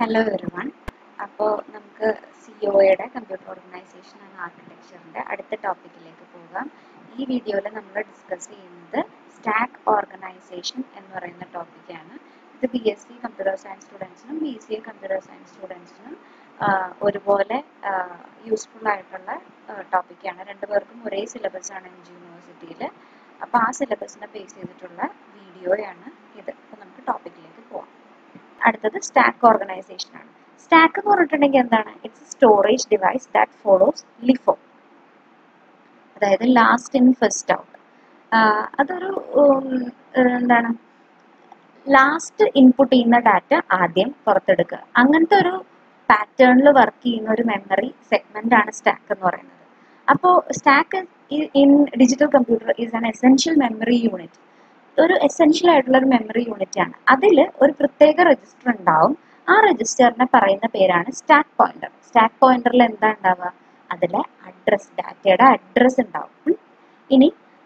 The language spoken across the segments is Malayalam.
ഹലോ എവരിവൺ അപ്പോൾ നമുക്ക് സി ഒയുടെ കമ്പ്യൂട്ടർ ഓർഗനൈസേഷൻ ആൻഡ് ആർക്കിടെക്ചറിൻ്റെ അടുത്ത ടോപ്പിക്കിലേക്ക് പോകാം ഈ വീഡിയോയിൽ നമ്മൾ ഡിസ്കസ് ചെയ്യുന്നത് സ്റ്റാക്ക് ഓർഗനൈസേഷൻ എന്ന് പറയുന്ന ടോപ്പിക്കാണ് ഇത് B S C computer science സ്റ്റുഡൻസിനും B C A computer science സ്റ്റുഡൻസിനും ഒരുപോലെ യൂസ്ഫുൾ ആയിട്ടുള്ള ടോപ്പിക്കാണ് രണ്ടുപേർക്കും ഒരേ സിലബസ് ആണ് എം ജി യൂണിവേഴ്സിറ്റിയിൽ അപ്പോൾ ആ സിലബസിനെ ബേസ് ചെയ്തിട്ടുള്ള വീഡിയോയാണ് ഇത് അപ്പോൾ നമുക്ക് ടോപ്പിക്കിലേക്ക് പോവാം അടുത്തത് സ്റ്റാക്ക് ഓർഗനൈസേഷൻ ആണ് സ്റ്റാക്ക് എന്ന് പറഞ്ഞിട്ടുണ്ടെങ്കിൽ എന്താണ് it's storage device that follows LIFO അതായത് ലാസ്റ്റ് ഇൻ ഫസ്റ്റ് ഔട്ട് അതൊരു എന്താണ് ലാസ്റ്റ് ഇൻപുട്ട് ചെയ്യുന്ന ഡാറ്റ ആദ്യം പുറത്തെടുക്കുക അങ്ങനത്തെ ഒരു പാറ്റേണിൽ വർക്ക് ചെയ്യുന്ന ഒരു മെമ്മറി സെഗ്മെന്റ് ആണ് സ്റ്റാക്ക് എന്ന് പറയുന്നത് അപ്പോൾ stack in digital computer is an essential memory unit ഒരു എസെൻഷ്യൽ ആയിട്ടുള്ള ഒരു മെമ്മറി യൂണിറ്റ് ആണ് അതിൽ ഒരു പ്രത്യേക രജിസ്റ്റർ ഉണ്ടാവും ആ രജിസ്റ്ററിനെ പറയുന്ന പേരാണ് സ്റ്റാക്ക് പോയിന്റർ സ്റ്റാക്ക് പോയിന്ററിൽ എന്താ ഉണ്ടാവുക അതിലെ അഡ്രസ് ഡാറ്റയുടെ അഡ്രസ് ഉണ്ടാവും ഇനി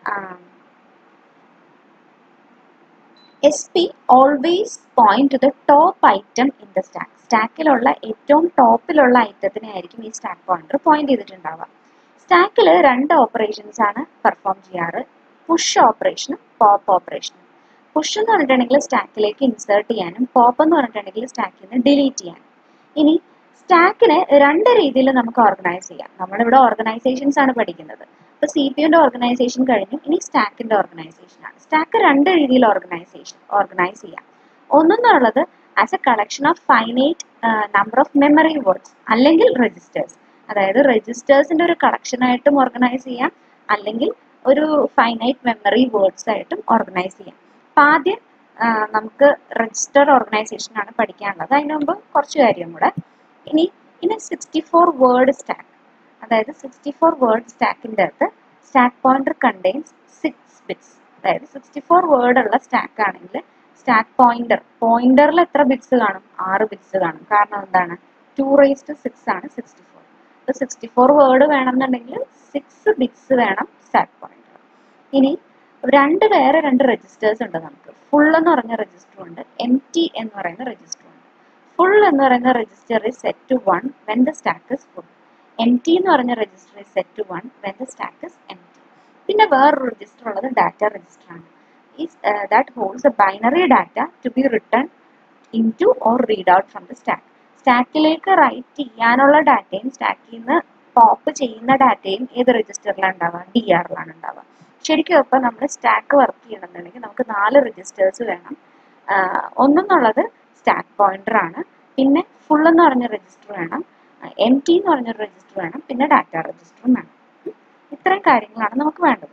S P always point to the top item in the stack സ്റ്റാക്കിലുള്ള ഏറ്റവും ടോപ്പിലുള്ള ഐറ്റത്തിനെ ആയിരിക്കും ഈ സ്റ്റാക്ക് പോയിന്റർ പോയിന്റ് ചെയ്തിട്ടുണ്ടാവുക സ്റ്റാക്കിൽ രണ്ട് ഓപ്പറേഷൻസ് ആണ് പെർഫോം ചെയ്യാറ് പുഷ് ഓപ്പറേഷനും പോപ്പ് ഓപ്പറേഷനും പുഷ് എന്ന് പറഞ്ഞിട്ടുണ്ടെങ്കിൽ സ്റ്റാക്കിലേക്ക് ഇൻസേർട്ട് ചെയ്യാനും പോപ്പ് എന്ന് പറഞ്ഞിട്ടുണ്ടെങ്കിൽ സ്റ്റാക്കിൽ നിന്ന് ഡിലീറ്റ് ചെയ്യാനും ഇനി സ്റ്റാക്കിനെ രണ്ട് രീതിയിൽ നമുക്ക് ഓർഗനൈസ് ചെയ്യാം നമ്മളിവിടെ ഓർഗനൈസേഷൻസ് ആണ് പഠിക്കുന്നത് അപ്പോൾ സി പി യുന്റെ ഓർഗനൈസേഷൻ കഴിഞ്ഞു ഇനി സ്റ്റാക്കിന്റെ ഓർഗനൈസേഷൻ ആണ് സ്റ്റാക്ക് രണ്ട് രീതിയിൽ ഓർഗനൈസേഷൻ ഓർഗനൈസ് ചെയ്യാം ഒന്നെന്നുള്ളത് as a collection of finite number of memory words അല്ലെങ്കിൽ രജിസ്റ്റേഴ്സ് അതായത് രജിസ്റ്റേഴ്സിന്റെ ഒരു കളക്ഷൻ ആയിട്ടും ഓർഗനൈസ് ചെയ്യാം അല്ലെങ്കിൽ ഒരു ഫൈനൈറ്റ് മെമ്മറി വേർഡ്സ് ആയിട്ടും ഓർഗനൈസ് ചെയ്യാം അപ്പം ആദ്യം നമുക്ക് രജിസ്റ്റർ ഓർഗനൈസേഷൻ ആണ് പഠിക്കാനുള്ളത് അതിന് മുമ്പ് കുറച്ച് കാര്യം കൂടെ ഇനി ഇനി സിക്സ്റ്റി ഫോർ വേർഡ് സ്റ്റാക്ക് അതായത് സിക്സ്റ്റി ഫോർ വേർഡ് സ്റ്റാക്കിൻ്റെ അകത്ത് stack pointer contains six bits അതായത് സിക്സ്റ്റി ഫോർ വേർഡ് ഉള്ള സ്റ്റാക്ക് ആണെങ്കിൽ സ്റ്റാക്ക് പോയിന്റർ പോയിന്ററിൽ എത്ര ബിറ്റ്സ് കാണും ആറ് ബിറ്റ്സ് കാണും കാരണം എന്താണ് ടു റേസ് ടു സിക്സ് ആണ് സിക്സ്റ്റി ഫോർ അപ്പോൾ സിക്സ്റ്റി ഫോർ വേർഡ് വേണമെന്നുണ്ടെങ്കിൽ സിക്സ് ബിറ്റ്സ് വേണം സ്റ്റാക്ക് പോയിന്റർ ഇനി രണ്ട് വേറെ രണ്ട് രജിസ്റ്റേഴ്സ് ഉണ്ട് നമുക്ക് ഫുൾ എന്ന് പറഞ്ഞ രജിസ്റ്റർ ഉണ്ട് എം ടി എന്ന് പറയുന്ന രജിസ്റ്റർ ഉണ്ട് ഫുൾ എന്ന് പറയുന്ന register is set to one when the stack is full empty എന്ന് പറഞ്ഞ register is set to one when the stack is empty പിന്നെ വേറൊരു രജിസ്റ്റർ ഉള്ളത് ഡാറ്റ രജിസ്റ്റർ ആണ് is that holds a binary data to be return into or read out from the stack സ്റ്റാക്കിലേക്ക് റൈറ്റ് ചെയ്യാനുള്ള ഡാറ്റയും സ്റ്റാക്കിൽ നിന്ന് പോപ്പ് ചെയ്യുന്ന ഡാറ്റയും ഏത് രജിസ്റ്ററിലാണ് ഉണ്ടാവുക ഡി ആറിലാണ് ഉണ്ടാവുക ശരിക്കും ഇപ്പം നമ്മൾ സ്റ്റാക്ക് വർക്ക് ചെയ്യണമെന്നുണ്ടെങ്കിൽ നമുക്ക് നാല് രജിസ്റ്റേഴ്സ് വേണം ഒന്നെന്നുള്ളത് സ്റ്റാക്ക് പോയിന്റർ ആണ് പിന്നെ ഫുൾ എന്ന് പറഞ്ഞ രജിസ്റ്റർ വേണം എം ടി എന്ന് പറഞ്ഞൊരു രജിസ്റ്റർ വേണം പിന്നെ ഡാറ്റ രജിസ്റ്ററും വേണം ഇത്രയും കാര്യങ്ങളാണ് നമുക്ക് വേണ്ടത്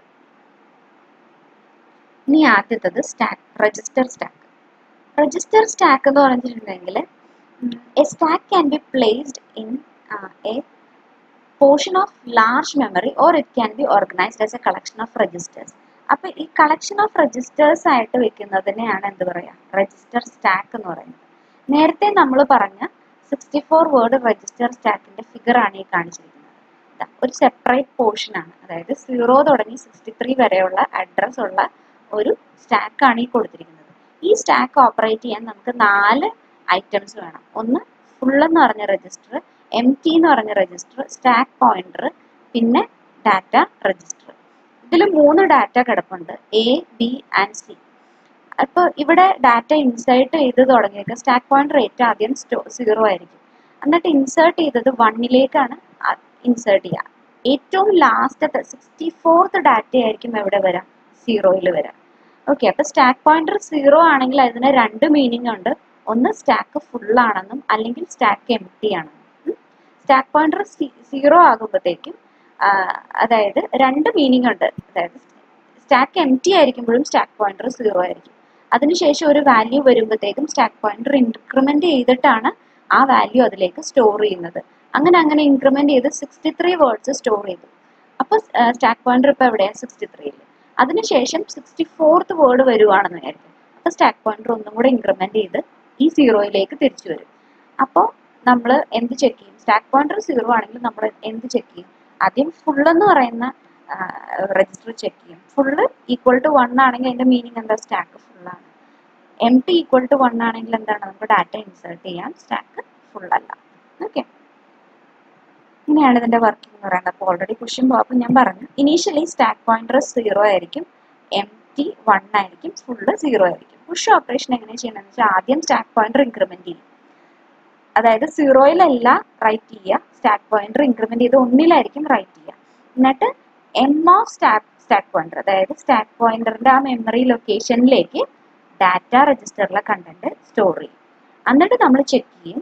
ഇനി ആദ്യത്തത് stack register stack register stack എന്ന് പറഞ്ഞിട്ടുണ്ടെങ്കിൽ a stack can be placed in a portion of large memory or it can be organised as a collection of registers അപ്പൊ ഈ കളക്ഷൻ ഓഫ് രജിസ്റ്റേഴ്സ് ആയിട്ട് വെക്കുന്നതിനെയാണ് എന്ത് പറയാ രജിസ്റ്റർ സ്റ്റാക്ക് എന്ന് പറയുന്നത് നേരത്തെ നമ്മൾ പറഞ്ഞ സിക്സ്റ്റി ഫോർ വേർഡ് രജിസ്റ്റർ സ്റ്റാക്കിന്റെ ഫിഗർ ആണ് ഈ കാണിച്ചിരിക്കുന്നത് ഒരു സെപ്പറേറ്റ് പോർഷൻ ആണ് അതായത് സീറോ തുടങ്ങി സിക്സ്റ്റി ത്രീ വരെയുള്ള അഡ്രസ് ഉള്ള ഒരു സ്റ്റാക്ക് ആണ് ഈ കൊടുത്തിരിക്കുന്നത് ഈ സ്റ്റാക്ക് ഓപ്പറേറ്റ് ചെയ്യാൻ നമുക്ക് നാല് ഐറ്റംസ് വേണം ഒന്ന് ഫുൾ എന്ന് പറഞ്ഞ രജിസ്റ്റർ എം ടി എന്ന് പറഞ്ഞ രജിസ്റ്റർ സ്റ്റാക്ക് പോയിന്റർ പിന്നെ ഡാറ്റ രജിസ്റ്റർ ഇതിൽ മൂന്ന് ഡാറ്റ കിടപ്പുണ്ട് എ ബി ആൻഡ് സി അപ്പോൾ ഇവിടെ ഡാറ്റ ഇൻസേർട്ട് ചെയ്ത് തുടങ്ങിയേക്കുക സ്റ്റാക്ക് പോയിന്റർ ഏറ്റവും ആദ്യം സീറോ ആയിരിക്കും എന്നിട്ട് ഇൻസേർട്ട് ചെയ്തത് വണ്ണിലേക്കാണ് ഇൻസേർട്ട് ചെയ്യുക ഏറ്റവും ലാസ്റ്റത്തെ സിക്സ്റ്റി ഫോർത്ത് ഡാറ്റ ആയിരിക്കും എവിടെ വരാം സീറോയിൽ വരാം ഓക്കെ അപ്പോൾ സ്റ്റാക്ക് പോയിന്റർ സീറോ ആണെങ്കിൽ അതിന് രണ്ട് മീനിങ് ഉണ്ട് ഒന്ന് സ്റ്റാക്ക് ഫുൾ ആണെന്നും അല്ലെങ്കിൽ സ്റ്റാക്ക് എം ടി ആണെന്നും സ്റ്റാക്ക് പോയിന്റർ സീറോ ആകുമ്പോഴത്തേക്കും അതായത് രണ്ട് മീനിങ് ഉണ്ട് അതായത് സ്റ്റാക്ക് എം ടി ആയിരിക്കുമ്പോഴും സ്റ്റാക്ക് പോയിന്റർ സീറോ ആയിരിക്കും അതിനുശേഷം ഒരു വാല്യൂ വരുമ്പോഴത്തേക്കും സ്റ്റാക്ക് പോയിന്റർ ഇൻക്രിമെന്റ് ചെയ്തിട്ടാണ് ആ വാല്യൂ അതിലേക്ക് സ്റ്റോർ ചെയ്യുന്നത് അങ്ങനെ അങ്ങനെ ഇൻക്രിമെന്റ് ചെയ്ത് സിക്സ്റ്റി ത്രീ വേർഡ്സ് സ്റ്റോർ ചെയ്തു അപ്പോൾ സ്റ്റാക്ക് പോയിന്റർ ഇപ്പോൾ എവിടെയാണ് സിക്സ്റ്റി ത്രീയിൽ അതിനുശേഷം സിക്സ്റ്റി ഫോർത്ത് വേർഡ് വരുവാണെന്ന് വിചാരിക്കും അപ്പോൾ സ്റ്റാക്ക് പോയിന്റർ ഒന്നും കൂടെ ഇൻക്രിമെന്റ് ചെയ്ത് ഈ സീറോയിലേക്ക് തിരിച്ചു വരും അപ്പോൾ നമ്മൾ എന്ത് ചെക്ക് ചെയ്യും സ്റ്റാക്ക് പോയിന്റർ സീറോ ആണെങ്കിൽ നമ്മൾ എന്ത് ചെക്ക് ചെയ്യും ആദ്യം ഫുൾ എന്ന് പറയുന്ന രജിസ്റ്റർ ചെക്ക് ചെയ്യും ഫുള്ള് ഈക്വൽ ടു വൺ ആണെങ്കിൽ അതിന്റെ മീനിങ് എന്താ സ്റ്റാക്ക് ഫുൾ ആണ് empty equal to one ആണെങ്കിൽ എന്താണ് നമുക്ക് ഡാറ്റ ഇൻസേർട്ട് ചെയ്യാം സ്റ്റാക്ക് ഫുൾ അല്ല ഓക്കെ ഇങ്ങനെയാണ് ഇതിന്റെ വർക്കിംഗ് എന്ന് പറയുന്നത് അപ്പോൾ ഓൾറെഡി പുഷും പോപ്പും ഞാൻ പറഞ്ഞു ഇനീഷ്യലി സ്റ്റാക്ക് പോയിന്റർ സീറോ ആയിരിക്കും എം ടി വൺ ആയിരിക്കും ഫുള്ള് സീറോ ആയിരിക്കും പുഷ് ഓപ്പറേഷൻ എങ്ങനെ ചെയ്യണമെന്ന് വെച്ചാൽ ആദ്യം സ്റ്റാക്ക് പോയിന്റർ ഇൻക്രിമെന്റ് ചെയ്യും അതായത് സീറോയിലല്ല റൈറ്റ് ചെയ്യുക സ്റ്റാക്ക് പോയിന്റർ ഇൻക്രിമെന്റ് ചെയ്ത് ഒന്നിലായിരിക്കും റൈറ്റ് ചെയ്യുക എന്നിട്ട് M of stack stack pointer അതായത് സ്റ്റാക്ക് പോയിന്ററിന്റെ ആ മെമ്മറി ലൊക്കേഷനിലേക്ക് ഡാറ്റ രജിസ്റ്ററിലെ കണ്ടന്റ് സ്റ്റോർ ചെയ്യും എന്നിട്ട് നമ്മൾ ചെക്ക് ചെയ്യും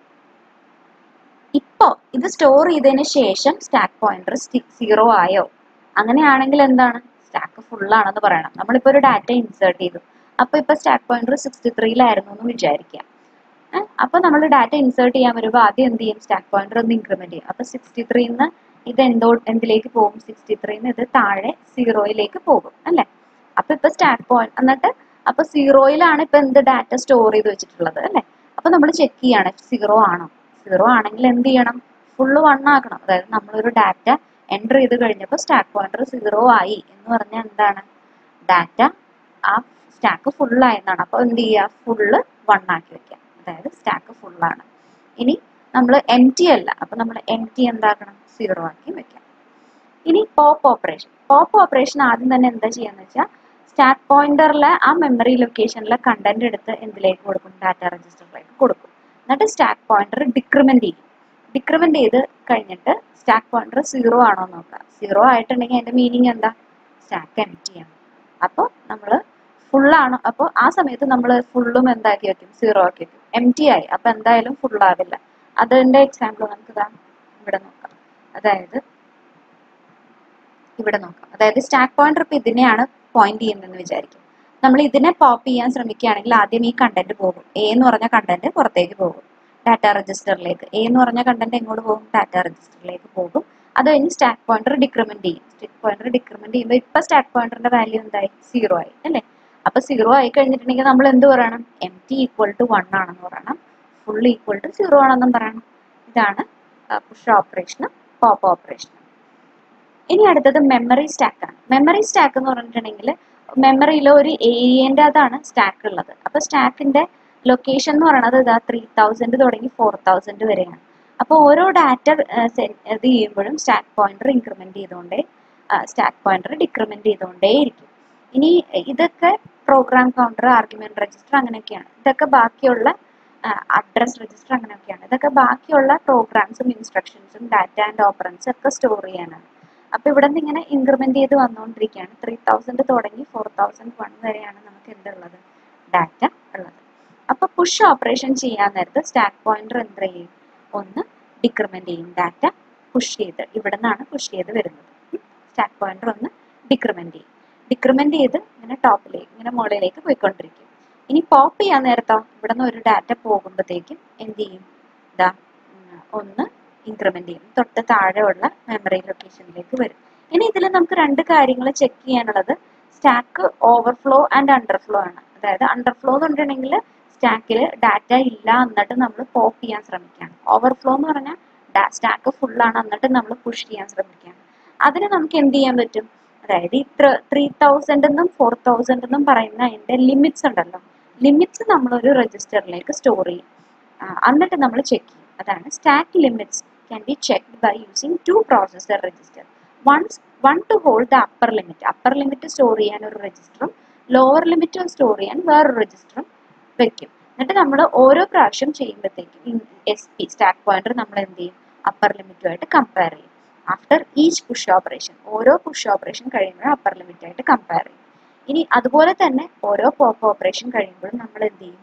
ഇപ്പോ ഇത് സ്റ്റോർ ചെയ്തതിന് ശേഷം സ്റ്റാക്ക് പോയിന്റർ സീറോ ആയോ അങ്ങനെയാണെങ്കിൽ എന്താണ് സ്റ്റാക്ക് ഫുൾ ആണെന്ന് പറയണം നമ്മളിപ്പോ ഒരു ഡാറ്റ ഇൻസേർട്ട് ചെയ്തു അപ്പൊ ഇപ്പൊ സ്റ്റാക്ക് പോയിന്റർ സിക്സ്റ്റി ത്രീയിലായിരുന്നു എന്ന് വിചാരിക്കാം ഏഹ് അപ്പൊ നമ്മൾ ഡാറ്റ ഇൻസേർട്ട് ചെയ്യാൻ വരുമ്പോൾ ആദ്യം എന്ത് ചെയ്യും സ്റ്റാക്ക് പോയിന്റർ ഒന്ന് ഇൻക്രിമെന്റ് ചെയ്യും അപ്പൊ സിക്സ്റ്റി ത്രീന്ന് ഇത് എന്തോ എന്തിലേക്ക് പോകും സിക്സ്റ്റി ത്രീന്ന് ഇത് താഴെ സീറോയിലേക്ക് പോകും അല്ലെ അപ്പൊ ഇപ്പൊ സ്റ്റാക്ക് പോയിന്റ് എന്നിട്ട് അപ്പൊ സീറോയിലാണ് ഇപ്പൊ എന്ത് ഡാറ്റ സ്റ്റോർ ചെയ്ത് വെച്ചിട്ടുള്ളത് അല്ലെ അപ്പൊ നമ്മൾ ചെക്ക് ചെയ്യാണ് സീറോ ആണോ സീറോ ആണെങ്കിൽ എന്ത് ചെയ്യണം ഫുള്ള് വൺ ആക്കണം അതായത് നമ്മളൊരു ഡാറ്റ എൻ്റർ ചെയ്ത് കഴിഞ്ഞപ്പോൾ സ്റ്റാക്ക് പോയിന്റർ സീറോ ആയി എന്ന് പറഞ്ഞാൽ എന്താണ് ഡാറ്റ ആ സ്റ്റാക്ക് ഫുൾ ആയെന്നാണ് അപ്പോൾ എന്ത് ചെയ്യുക ഫുള്ള് വൺ ആക്കി വെക്കാം അതായത് സ്റ്റാക്ക് ഫുള്ളാണ് ഇനി നമ്മൾ എം ടി അല്ല അപ്പൊ നമ്മൾ എം ടി എന്താക്കണം സീറോ ആക്കി വെക്കാം ഇനി പോപ്പ് ഓപ്പറേഷൻ പോപ്പ് ഓപ്പറേഷൻ ആദ്യം തന്നെ എന്താ ചെയ്യാന്ന് വെച്ചാൽ സ്റ്റാക്ക് പോയിന്ററിലെ ആ മെമ്മറി ലൊക്കേഷനിലെ കണ്ടന്റ് എടുത്ത് എന്തിലേക്ക് കൊടുക്കും ഡാറ്റ രജിസ്റ്ററിലേക്ക് കൊടുക്കും എന്നിട്ട് സ്റ്റാക്ക് പോയിന്റർ ഡിക്രിമെന്റ് ചെയ്യും ഡിക്രിമെന്റ് ചെയ്ത് കഴിഞ്ഞിട്ട് സ്റ്റാക്ക് പോയിന്റർ സീറോ ആണോ എന്ന് നോക്കുക സീറോ ആയിട്ടുണ്ടെങ്കിൽ അതിന്റെ മീനിങ് എന്താ സ്റ്റാക്ക് എം ടി ആണ് അപ്പോൾ നമ്മൾ ഫുള്ളാണോ അപ്പോൾ ആ സമയത്ത് നമ്മൾ ഫുള്ളും എന്താക്കി വെക്കും സീറോ ആക്കി വെക്കും എം ടി ആയി അപ്പൊ എന്തായാലും ഫുൾ ആവില്ല അതിന്റെ എക്സാമ്പിൾ നമുക്ക് ഇതാ ഇവിടെ നോക്കാം അതായത് ഇവിടെ നോക്കാം അതായത് സ്റ്റാക്ക് പോയിന്റർ ഇപ്പൊ ഇതിനെയാണ് പോയിന്റ് ചെയ്യുന്നതെന്ന് വിചാരിക്കും നമ്മൾ ഇതിനെ പോപ്പ് ചെയ്യാൻ ശ്രമിക്കുകയാണെങ്കിൽ ആദ്യം ഈ കണ്ടന്റ് പോകും എ എന്ന് പറഞ്ഞ കണ്ടന്റ് പുറത്തേക്ക് പോകും ഡാറ്റ രജിസ്റ്ററിലേക്ക് എ എന്ന് പറഞ്ഞ കണ്ടന്റ് എങ്ങോട്ട് പോകും ഡാറ്റ രജിസ്റ്ററിലേക്ക് പോകും അത് കഴിഞ്ഞ് സ്റ്റാക്ക് പോയിന്റർ ഡിക്രിമെന്റ് ചെയ്യും സ്റ്റാക്ക് പോയിന്റർ ഡിക്രിമെന്റ് ചെയ്യുമ്പോൾ ഇപ്പൊ സ്റ്റാക്ക് പോയിന്ററിന്റെ വാല്യൂ എന്തായി സീറോ ആയി അല്ലേ അപ്പൊ സീറോ ആയി കഴിഞ്ഞിട്ടുണ്ടെങ്കിൽ നമ്മൾ എന്ത് പറയണം empty equal to one ആണെന്ന് പറയണം ഫുൾ ഈക്വൽ ടു സീറോ ആണെന്നും പറയണം ഇതാണ് പുഷ് ഓപ്പറേഷനും പോപ്പ് ഓപ്പറേഷനും ഇനി അടുത്തത് മെമ്മറി സ്റ്റാക്ക് ആണ് മെമ്മറി സ്റ്റാക്ക് എന്ന് പറഞ്ഞിട്ടുണ്ടെങ്കിൽ മെമ്മറിയിലെ ഒരു ഏരിയൻ്റെ അതാണ് സ്റ്റാക്ക് ഉള്ളത് അപ്പൊ സ്റ്റാക്കിന്റെ ലൊക്കേഷൻ എന്ന് പറയുന്നത് ഇതാ ത്രീ തൗസൻഡ് തുടങ്ങി ഫോർ തൗസൻഡ് വരെയാണ് അപ്പോൾ ഓരോ ഡാറ്റ ഇത് ചെയ്യുമ്പോഴും സ്റ്റാക്ക് പോയിന്റർ ഇൻക്രിമെന്റ് ചെയ്തുകൊണ്ടേ സ്റ്റാക്ക് പോയിന്റർ ഡിക്രിമെന്റ് ചെയ്തുകൊണ്ടേ ഇരിക്കും ഇനി ഇതൊക്കെ പ്രോഗ്രാം കൗണ്ടർ ആർഗ്യുമെന്റ് രജിസ്റ്റർ അങ്ങനെയൊക്കെയാണ് ഇതൊക്കെ ബാക്കിയുള്ള അഡ്രസ് രജിസ്റ്റർ അങ്ങനെയൊക്കെയാണ് ഇതൊക്കെ ബാക്കിയുള്ള പ്രോഗ്രാംസും ഇൻസ്ട്രക്ഷൻസും ഡാറ്റ ആൻഡ് ഓപ്പറൻസും ഒക്കെ സ്റ്റോർ ചെയ്യാനാണ് അപ്പൊ ഇവിടെ നിന്ന് ഇങ്ങനെ ഇൻക്രിമെന്റ് ചെയ്ത് വന്നുകൊണ്ടിരിക്കുകയാണ് ത്രീ തൗസൻഡ് തുടങ്ങി ഫോർ തൗസൻഡ് വൺ വരെയാണ് നമുക്ക് എന്തുള്ളത് ഡാറ്റ ഉള്ളത് അപ്പൊ പുഷ് ഓപ്പറേഷൻ ചെയ്യാൻ നേരത്ത് സ്റ്റാക്ക് പോയിന്റർ എന്ത് ചെയ്യും ഒന്ന് ഡിക്രിമെന്റ് ചെയ്യും ഡാറ്റ പുഷ് ചെയ്ത് ഇവിടെ നിന്നാണ് പുഷ് ചെയ്ത് വരുന്നത് സ്റ്റാക്ക് പോയിന്റർ ഒന്ന് ഡിക്രിമെന്റ് ചെയ്യും ഡിക്രിമെന്റ് ചെയ്ത് ഇങ്ങനെ ടോപ്പിലേക്ക് ഇങ്ങനെ മുകളിലേക്ക് പോയിക്കൊണ്ടിരിക്കും ഇനി പോപ്പ് ചെയ്യാൻ നേരത്തോ ഇവിടെ നിന്ന് ഒരു ഡാറ്റ പോകുമ്പോഴത്തേക്കും എന്ത് ചെയ്യും ഇതാ ഒന്ന് ഇൻക്രിമെന്റ് ചെയ്യും തൊട്ട് താഴെയുള്ള മെമ്മറി ലൊക്കേഷനിലേക്ക് വരും ഇനി ഇതിൽ നമുക്ക് രണ്ട് കാര്യങ്ങൾ ചെക്ക് ചെയ്യാനുള്ളത് സ്റ്റാക്ക് ഓവർഫ്ലോ ആൻഡ് അണ്ടർഫ്ലോ ആണ് അതായത് അണ്ടർഫ്ലോ എന്ന് പറഞ്ഞിട്ടുണ്ടെങ്കിൽ സ്റ്റാക്കിൽ ഡാറ്റ ഇല്ല എന്നിട്ട് നമ്മൾ പോപ്പ് ചെയ്യാൻ ശ്രമിക്കുകയാണ് ഓവർഫ്ലോ എന്ന് പറഞ്ഞാൽ സ്റ്റാക്ക് ഫുള്ളാണ് എന്നിട്ട് നമ്മൾ പുഷ് ചെയ്യാൻ ശ്രമിക്കുകയാണ് അതിന് നമുക്ക് എന്ത് ചെയ്യാൻ പറ്റും അതായത് ഈ ത്രീ തൗസൻഡ് എന്നും ഫോർ തൗസൻഡ് എന്നും പറയുന്ന അതിന്റെ ലിമിറ്റ്സ് ഉണ്ടല്ലോ ലിമിറ്റ്സ് നമ്മൾ ഒരു രജിസ്റ്ററിലേക്ക് സ്റ്റോർ ചെയ്യും എന്നിട്ട് നമ്മൾ ചെക്ക് ചെയ്യും അതാണ് stack limits can be checked by using two processor register ones one two hold the upper limit upper limit store ചെയ്യാൻ ഒരു രജിസ്റ്ററും ലോവർ ലിമിറ്റ് സ്റ്റോർ ചെയ്യാൻ വേറൊരു രജിസ്റ്ററും വെക്കും എന്നിട്ട് നമ്മൾ ഓരോ പ്രാവശ്യം ചെയ്യുമ്പോഴത്തേക്കും എസ് പി സ്റ്റാക്ക് പോയിന്റർ നമ്മൾ എന്ത് ചെയ്യും അപ്പർ ലിമിറ്റുമായിട്ട് കമ്പയർ ചെയ്യും ആഫ്റ്റർ ഈച്ച് പുഷ് ഓപ്പറേഷൻ ഓരോ പുഷ് ഓപ്പറേഷൻ കഴിയുമ്പോഴും അപ്പർ ലിമിറ്റ് ആയിട്ട് കമ്പയർ ചെയ്യും ഇനി അതുപോലെ തന്നെ ഓരോ പോപ്പ് ഓപ്പറേഷൻ കഴിയുമ്പോഴും നമ്മൾ എന്ത് ചെയ്യും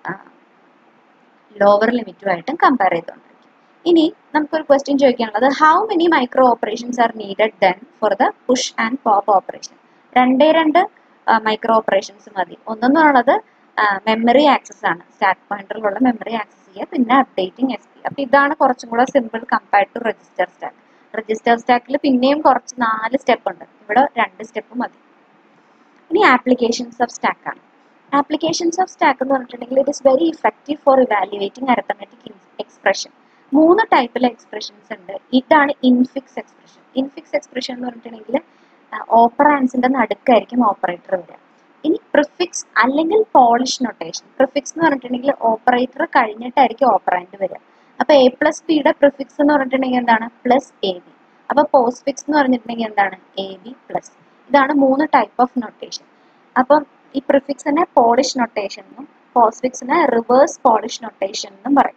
ലോവർ ലിമിറ്റുമായിട്ടും കമ്പയർ ചെയ്തുകൊണ്ടിരിക്കും ഇനി നമുക്കൊരു ക്വസ്റ്റ്യൻ ചോദിക്കാനുള്ളത് how many micro operations are needed then for the push and pop operation രണ്ടേ രണ്ട് മൈക്രോ ഓപ്പറേഷൻസ് മതി ഒന്നെന്ന് പറയുന്നത് മെമ്മറി ആക്സസ് ആണ് സ്റ്റാക്ക് പോയിന്ററിലുള്ള മെമ്മറി ആക്സസ് ചെയ്യുക പിന്നെ അപ്ഡേറ്റിംഗ് എസ് പി അപ്പൊ ഇതാണ് കുറച്ചും കൂടെ simple compared to register stack register സ്റ്റാക്കിൽ പിന്നെയും കുറച്ച് നാല് സ്റ്റെപ്പ് ഉണ്ട് ഇവിടെ രണ്ട് സ്റ്റെപ്പ് മതി ഇനി ആപ്ലിക്കേഷൻസ് ഓഫ് സ്റ്റാക്ക് ആണ് ആപ്ലിക്കേഷൻസ് ഓഫ് സ്റ്റാക്ക് എന്ന് പറഞ്ഞിട്ടുണ്ടെങ്കിൽ it is very effective for evaluating arithmetic expression മൂന്ന് ടൈപ്പിലെ എക്സ്പ്രഷൻസ് ഉണ്ട് ഇതാണ് ഇൻഫിക്സ് എക്സ്പ്രഷൻ ഇൻഫിക്സ് എക്സ്പ്രഷൻ എന്ന് പറഞ്ഞിട്ടുണ്ടെങ്കിൽ ഓപ്പറാൻസിന്റെ നടുക്കായിരിക്കും ഓപ്പറേറ്റർ വരിക ഇനി പ്രിഫിക്സ് അല്ലെങ്കിൽ പോളിഷ് നൊട്ടേഷൻ പ്രിഫിക്സ് എന്ന് പറഞ്ഞിട്ടുണ്ടെങ്കിൽ ഓപ്പറേറ്റർ കഴിഞ്ഞിട്ടായിരിക്കും ഓപ്പറാൻഡ് വരിക അപ്പൊ എ പ്ലസ് ബിയുടെ പ്രിഫിക്സ് എന്ന് പറഞ്ഞിട്ടുണ്ടെങ്കിൽ എന്താണ് പ്ലസ് എ ബി അപ്പൊ പോസ്റ്റ് ഫിക്സ് എന്ന് പറഞ്ഞിട്ടുണ്ടെങ്കിൽ എന്താണ് എ ബി പ്ലസ് ഇതാണ് മൂന്ന് ടൈപ്പ് ഓഫ് നൊട്ടേഷൻ അപ്പം ഈ പ്രിഫിക്സിനെ പോളിഷ് നൊട്ടേഷൻ എന്നും പോസ്റ്റ് ഫിക്സിനെ റിവേഴ്സ് പോളിഷ് നൊട്ടേഷൻ എന്നും പറയും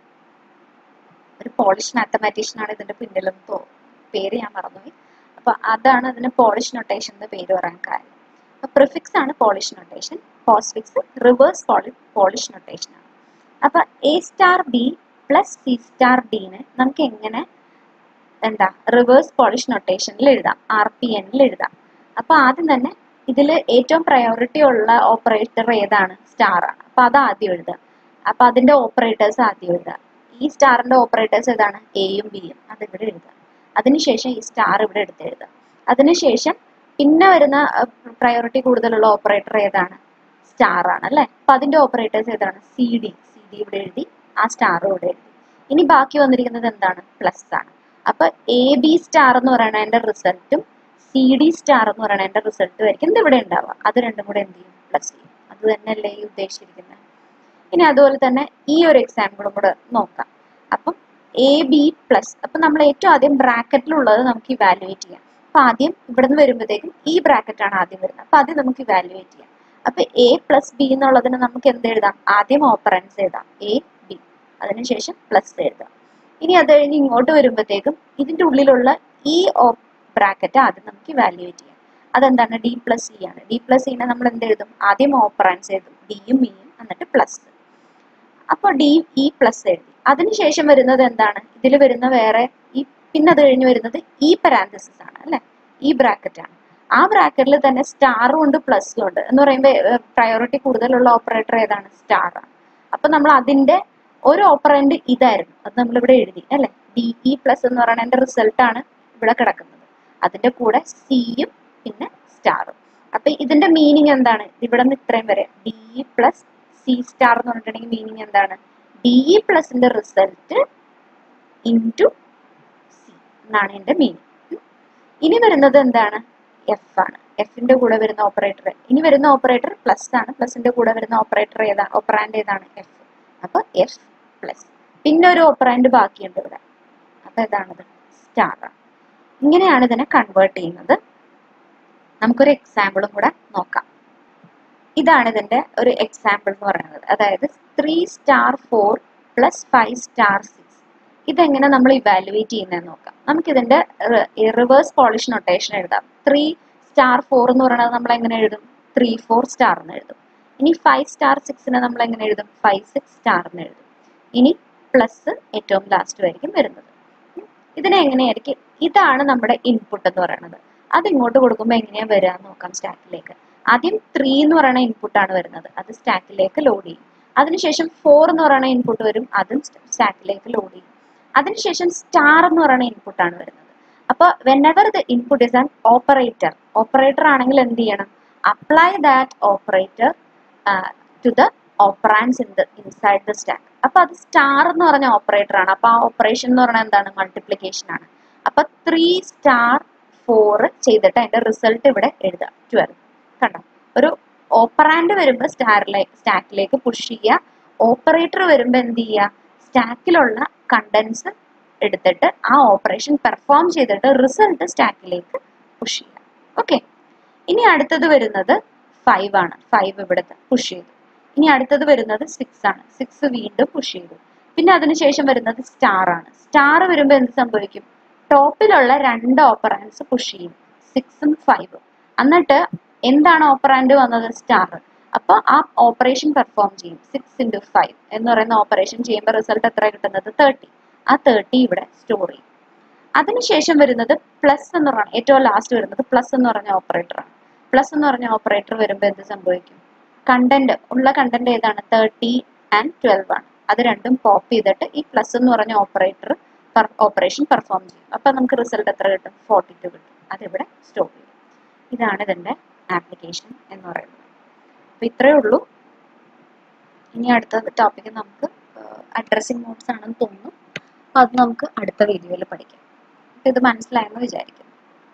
ഒരു പോളിഷ് മാത്തമാറ്റീഷ്യൻ ആണ് ഇതിന്റെ പിന്നിലെന്ന് തോന്നുന്നു പേര് ഞാൻ മറന്നുപോയി അപ്പൊ അതാണ് അതിന് പോളിഷ് നൊട്ടേഷൻ എന്ന് പേര് പറയാൻ കാര്യം അപ്പൊ പ്രിഫിക്സ് ആണ് Polish notation postfix reverse Polish notation ആണ് അപ്പൊ A star B plus C star ഡിനെ നമുക്ക് എങ്ങനെ എന്താ റിവേഴ്സ് പോളിഷ് നൊട്ടേഷനിൽ എഴുതാം ആർ പി എന്നിൽ എഴുതാം അപ്പൊ ആദ്യം തന്നെ ഇതിൽ ഏറ്റവും പ്രയോറിറ്റി ഉള്ള ഓപ്പറേറ്റർ ഏതാണ് സ്റ്റാർ ആണ് അപ്പൊ അത് ആദ്യം എഴുതുക അപ്പൊ അതിന്റെ ഓപ്പറേറ്റേഴ്സ് ആദ്യം എഴുതുക ഈ സ്റ്റാറിന്റെ ഓപ്പറേറ്റേഴ്സ് ഏതാണ് എയും ബിയും അത് ഇവിടെ എഴുതുക അതിനുശേഷം ഈ സ്റ്റാർ ഇവിടെ എടുത്ത് എഴുതുക അതിനുശേഷം പിന്നെ വരുന്ന പ്രയോറിറ്റി കൂടുതലുള്ള ഓപ്പറേറ്റർ ഏതാണ് സ്റ്റാർ ആണ് അല്ലെ അപ്പൊ അതിന്റെ ഓപ്പറേറ്റേഴ്സ് ഏതാണ് സി ഡി സി ഡി ഇവിടെ എഴുതി ആ സ്റ്റാർ ഇവിടെ എഴുതി ഇനി ബാക്കി വന്നിരിക്കുന്നത് എന്താണ് പ്ലസ് ആണ് അപ്പൊ എ ബി സ്റ്റാർ എന്ന് പറയുന്നതിന്റെ റിസൾട്ടും സി ഡി സ്റ്റാർ എന്ന് പറയുന്നതിന്റെ റിസൾട്ടും ആയിരിക്കും ഇത് ഇവിടെ ഉണ്ടാവുക അത് രണ്ടും കൂടെ എന്ത് ചെയ്യും പ്ലസ് ചെയ്യും അത് തന്നെയല്ലേ ഈ ഉദ്ദേശിച്ചിരിക്കുന്നത് ഇനി അതുപോലെ തന്നെ ഈ ഒരു എക്സാമ്പിളും കൂടെ നോക്കാം അപ്പം എ ബി പ്ലസ് അപ്പൊ നമ്മൾ ഏറ്റവും ആദ്യം ബ്രാക്കറ്റിലുള്ളത് നമുക്ക് ഇവാലുവേറ്റ് ചെയ്യാം അപ്പൊ ആദ്യം ഇവിടെ നിന്ന് വരുമ്പോഴത്തേക്കും ഈ ബ്രാക്കറ്റ് ആണ് ആദ്യം വരുന്നത് അപ്പൊ ആദ്യം നമുക്ക് ഇവാലുവേറ്റ് ചെയ്യാം അപ്പൊ എ പ്ലസ് ബി എന്നുള്ളതിന് നമുക്ക് എന്ത് എഴുതാം ആദ്യം ഓപ്പറൻസ് എഴുതാം എ ബി അതിനുശേഷം പ്ലസ് എഴുതാം ഇനി അത് കഴിഞ്ഞ് ഇങ്ങോട്ട് വരുമ്പോഴത്തേക്കും ഇതിന്റെ ഉള്ളിലുള്ള ഈ ബ്രാക്കറ്റ് ആദ്യം നമുക്ക് ഇവാലുവേറ്റ് ചെയ്യാം അതെന്താണ് ഡി പ്ലസ് ഇ ആണ് ഡി പ്ലസ് ഇനെ നമ്മൾ എന്ത് എഴുതും ആദ്യം ഓപ്പറൻസ് എഴുതും ഡിയും ഇയും എന്നിട്ട് പ്ലസ് അപ്പോൾ ഡി ഇ പ്ലസ് എഴുതി അതിനുശേഷം വരുന്നത് എന്താണ് ഇതിൽ വരുന്ന വേറെ ഈ പിന്നെ അത് കഴിഞ്ഞ് വരുന്നത് ഈ പരാന്തസിസ് ആണ് അല്ലെ ഈ ബ്രാക്കറ്റ് ആണ് ആ ബ്രാക്കറ്റിൽ തന്നെ സ്റ്റാറും ഉണ്ട് പ്ലസും ഉണ്ട് എന്ന് പറയുമ്പോൾ പ്രയോറിറ്റി കൂടുതലുള്ള ഓപ്പറേറ്റർ ഏതാണ് സ്റ്റാർ ആണ് അപ്പൊ നമ്മൾ അതിന്റെ ഒരു ഓപ്പറന്റ് ഇതായിരുന്നു അത് നമ്മൾ ഇവിടെ എഴുതി അല്ലെ ഡി ഇ പ്ലസ് എന്ന് പറയുന്നതിന്റെ റിസൾട്ട് ആണ് ഇവിടെ കിടക്കുന്നത് അതിന്റെ കൂടെ സിയും പിന്നെ സ്റ്റാറും അപ്പൊ ഇതിന്റെ മീനിങ് എന്താണ് ഇവിടെ നിന്ന് ഇത്രയും വരെ D E plus C star എന്ന് പറഞ്ഞിട്ടുണ്ടെങ്കിൽ മീനിങ് എന്താണ് ഡി ഇ പ്ലസിന്റെ റിസൾട്ട് ഇൻറ്റു സി എന്നാണ് എന്റെ മീനിങ് ഇനി വരുന്നത് എന്താണ് എഫ് ആണ് എഫിന്റെ കൂടെ വരുന്ന ഓപ്പറേറ്റർ ഇനി വരുന്ന ഓപ്പറേറ്റർ പ്ലസ് ആണ് പ്ലസിന്റെ കൂടെ വരുന്ന ഓപ്പറേറ്റർ ഏതാണ് ഓപ്പറാൻഡ് ഏതാണ് എഫ് അപ്പൊ എഫ് പ്ലസ് പിന്നെ ഒരു ഓപ്പറാൻഡ് ബാക്കിയുണ്ട് ഇവിടെ അപ്പൊ ഏതാണത് സ്റ്റാർ ആണ് ഇങ്ങനെയാണ് ഇതിനെ കൺവേർട്ട് ചെയ്യുന്നത് നമുക്കൊരു എക്സാമ്പിളും കൂടെ നോക്കാം ഇതാണ് ഇതിന്റെ ഒരു എക്സാമ്പിൾ എന്ന് പറയുന്നത് അതായത് three star four plus five star six ഇതെങ്ങനെ നമ്മൾ ഇവാലുവേറ്റ് ചെയ്യുന്നതെന്ന് നോക്കാം നമുക്ക് ഇതിന്റെ റിവേഴ്സ് പോളിഷ് നൊട്ടേഷൻ എഴുതാം ത്രീ സ്റ്റാർ ഫോർ എന്ന് പറയുന്നത് നമ്മൾ എങ്ങനെ എഴുതും ത്രീ ഫോർ സ്റ്റാർ എന്ന് എഴുതും ഇനി ഫൈവ് സ്റ്റാർ സിക്സിനെ നമ്മൾ എങ്ങനെ എഴുതും ഫൈവ് സിക്സ് സ്റ്റാർ എന്ന് എഴുതും ഇനി പ്ലസ് ഏറ്റവും ലാസ്റ്റ് ആയിരിക്കും വരുന്നത് ഇതിനെ എങ്ങനെയായിരിക്കും ഇതാണ് നമ്മുടെ ഇൻപുട്ട് എന്ന് പറയുന്നത് അത് ഇങ്ങോട്ട് കൊടുക്കുമ്പോൾ എങ്ങനെയാ വരിക എന്ന് നോക്കാം സ്റ്റാക്കിലേക്ക് ആദ്യം ത്രീ എന്ന് പറയുന്ന ഇൻപുട്ട് ആണ് വരുന്നത് അത് സ്റ്റാക്കിലേക്ക് ലോഡ് ചെയ്യും അതിനുശേഷം ഫോർ എന്ന് പറയുന്ന ഇൻപുട്ട് വരും അതും സ്റ്റാക്കിലേക്ക് ലോഡ് ചെയ്യും അതിനുശേഷം സ്റ്റാർ എന്ന് പറയുന്ന ഇൻപുട്ട് ആണ് വരുന്നത് അപ്പോൾ whenever the input is an operator operator ആണെങ്കിൽ എന്ത് ചെയ്യണം apply that operator to the operands in the inside the stack അപ്പൊ അത് സ്റ്റാർ എന്ന് പറഞ്ഞ ഓപ്പറേറ്റർ ആണ് അപ്പൊ ആ ഓപ്പറേഷൻ എന്ന് പറയുന്നത് എന്താണ് മൾട്ടിപ്ലിക്കേഷൻ ആണ് അപ്പൊ ത്രീ സ്റ്റാർ ഫോർ ചെയ്തിട്ട് അതിന്റെ റിസൾട്ട് ഇവിടെ എഴുതുക ട്വൽവ് കണ്ടോ ഒരു ഓപ്പറാൻഡ് വരുമ്പോൾ സ്റ്റാറിലേക്ക് സ്റ്റാക്കിലേക്ക് പുഷ് ചെയ്യുക ഓപ്പറേറ്റർ വരുമ്പോൾ എന്ത് ചെയ്യുക സ്റ്റാക്കിലുള്ള കണ്ടൻസ് എടുത്തിട്ട് ആ ഓപ്പറേഷൻ പെർഫോം ചെയ്തിട്ട് റിസൾട്ട് സ്റ്റാക്കിലേക്ക് പുഷ് ചെയ്യുക ഓക്കെ ഇനി അടുത്തത് വരുന്നത് ഫൈവ് ആണ് ഫൈവ് ഇവിടുത്തെ പുഷ് ചെയ്തു ഇനി അടുത്തത് വരുന്നത് സിക്സ് ആണ് സിക്സ് വീണ്ടും പുഷ് ചെയ്തു പിന്നെ അതിനുശേഷം വരുന്നത് സ്റ്റാർ ആണ് സ്റ്റാർ വരുമ്പോൾ എന്ത് സംഭവിക്കും ടോപ്പിലുള്ള രണ്ട് ഓപ്പറാൻസ് പുഷ് ചെയ്യും സിക്സും ഫൈവും എന്നിട്ട് എന്താണ് ഓപ്പറാൻഡ് വന്നത് സ്റ്റാർ അപ്പോൾ ആ ഓപ്പറേഷൻ പെർഫോം ചെയ്യും സിക്സ് ഇൻറ്റു ഫൈവ് എന്ന് പറയുന്ന ഓപ്പറേഷൻ ചെയ്യുമ്പോൾ റിസൾട്ട് എത്ര കിട്ടുന്നത് തേർട്ടി ആ തേർട്ടി ഇവിടെ സ്റ്റോർ ചെയ്യും അതിനുശേഷം വരുന്നത് പ്ലസ് എന്ന് പറഞ്ഞ ഏറ്റവും ലാസ്റ്റ് വരുന്നത് പ്ലസ് എന്ന് പറഞ്ഞ ഓപ്പറേറ്റർ ആണ് പ്ലസ് എന്ന് പറഞ്ഞ ഓപ്പറേറ്റർ വരുമ്പോൾ എന്ത് സംഭവിക്കും കണ്ടന്റ് ഉള്ള കണ്ടന്റ് ഏതാണ് തേർട്ടി ആൻഡ് ട്വൽവ് ആണ് അത് രണ്ടും പോപ്പ് ചെയ്തിട്ട് ഈ പ്ലസ് എന്ന് പറഞ്ഞ ഓപ്പറേറ്റർ ഓപ്പറേഷൻ പെർഫോം ചെയ്യും അപ്പൊ നമുക്ക് റിസൾട്ട് എത്ര കിട്ടും ഫോർട്ടി ടു കിട്ടും അതിവിടെ സ്റ്റോർ ചെയ്യും ഇതാണ് ഇതിന്റെ ആപ്ലിക്കേഷൻ എന്ന് പറയുന്നത് അപ്പൊ ഇത്രയേ ഉള്ളൂ ഇനി അടുത്ത ടോപ്പിക്ക് നമുക്ക് അഡ്രസ്സിംഗ് മോഡ്സ് ആണെന്ന് തോന്നുന്നു അപ്പൊ അത് നമുക്ക് അടുത്ത വീഡിയോയിൽ പഠിക്കാം അപ്പൊ ഇത് മനസ്സിലായെന്ന് വിചാരിക്കുന്നു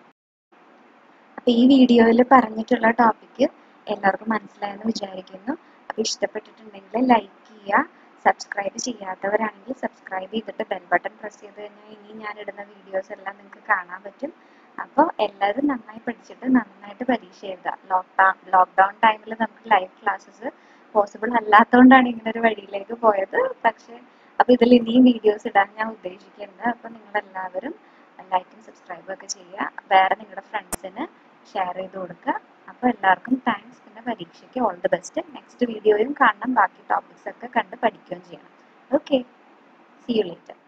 അപ്പൊ ഈ വീഡിയോയിൽ പറഞ്ഞിട്ടുള്ള ടോപ്പിക്ക് എല്ലാവർക്കും മനസ്സിലായെന്ന് വിചാരിക്കുന്നു അപ്പൊ ഇഷ്ടപ്പെട്ടിട്ടുണ്ടെങ്കിൽ ലൈക്ക് ചെയ്യുക സബ്സ്ക്രൈബ് ചെയ്യാത്തവരാണെങ്കിൽ സബ്സ്ക്രൈബ് ചെയ്തിട്ട് ബെൽ ബട്ടൺ പ്രസ് ചെയ്ത് കഴിഞ്ഞാൽ ഇനി ഞാൻ ഇടുന്ന വീഡിയോസ് എല്ലാം നിങ്ങൾക്ക് കാണാൻ പറ്റും അപ്പോൾ എല്ലാവരും നന്നായി പഠിച്ചിട്ട് നന്നായിട്ട് പരീക്ഷ എഴുതുക ലോക്ക്ഡൗൺ ലോക്ക്ഡൗൺ ടൈമിൽ നമുക്ക് ലൈവ് ക്ലാസ്സസ് പോസിബിൾ അല്ലാത്തതുകൊണ്ടാണ് ഇങ്ങനെ ഒരു വഴിയിലേക്ക് പോയത് പക്ഷേ അപ്പോൾ ഇതിൽ ഇനിയും വീഡിയോസ് ഇടാൻ ഞാൻ ഉദ്ദേശിക്കുന്നുണ്ട് അപ്പോൾ നിങ്ങൾ എല്ലാവരും ലൈക്കും സബ്സ്ക്രൈബും ഒക്കെ ചെയ്യുക വേറെ നിങ്ങളുടെ ഫ്രണ്ട്സിന് ഷെയർ ചെയ്ത് കൊടുക്കുക അപ്പോൾ എല്ലാവർക്കും താങ്ക്സ് പിന്നെ പരീക്ഷയ്ക്ക് ഓൾ ദി ബെസ്റ്റ് നെക്സ്റ്റ് വീഡിയോയും കാണണം ബാക്കി ടോപ്പിക്സ് ഒക്കെ കണ്ട് പഠിക്കുകയും ചെയ്യണം ഓക്കെ സി യു ലേറ്റർ